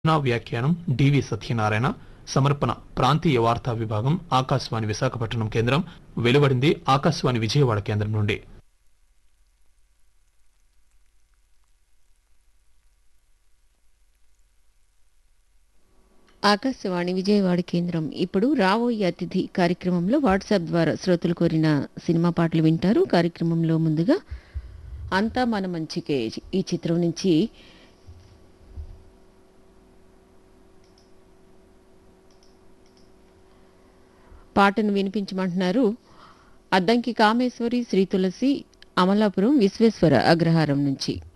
నా వ్యాఖ్యానం డివి సత్యనారాయణ సమర్పణ ప్రాంతీయ వార్తా విభాగం ఆకాశవాణి విశాఖపట్నం కేంద్రం వెలువడింది ఆకాశవాణి విజయవాడ కేంద్రం నుండి ఆకాశవాణి విజయవాడ కేంద్రం ఇప్పుడు రాబోయే అతిథి కార్యక్రమంలో వాట్సాప్ ద్వారా శ్రోతలు కోరిన సినిమా పాటలు వింటారు కార్యక్రమంలో ముందుగా అంతా మన మంచికే ఈ చిత్రం నుంచి పాటను వినిపించమంటున్నారు అద్దంకి కామేశ్వరి శ్రీ తులసి అమలాపురం విశ్వేశ్వర అగ్రహారం నుంచి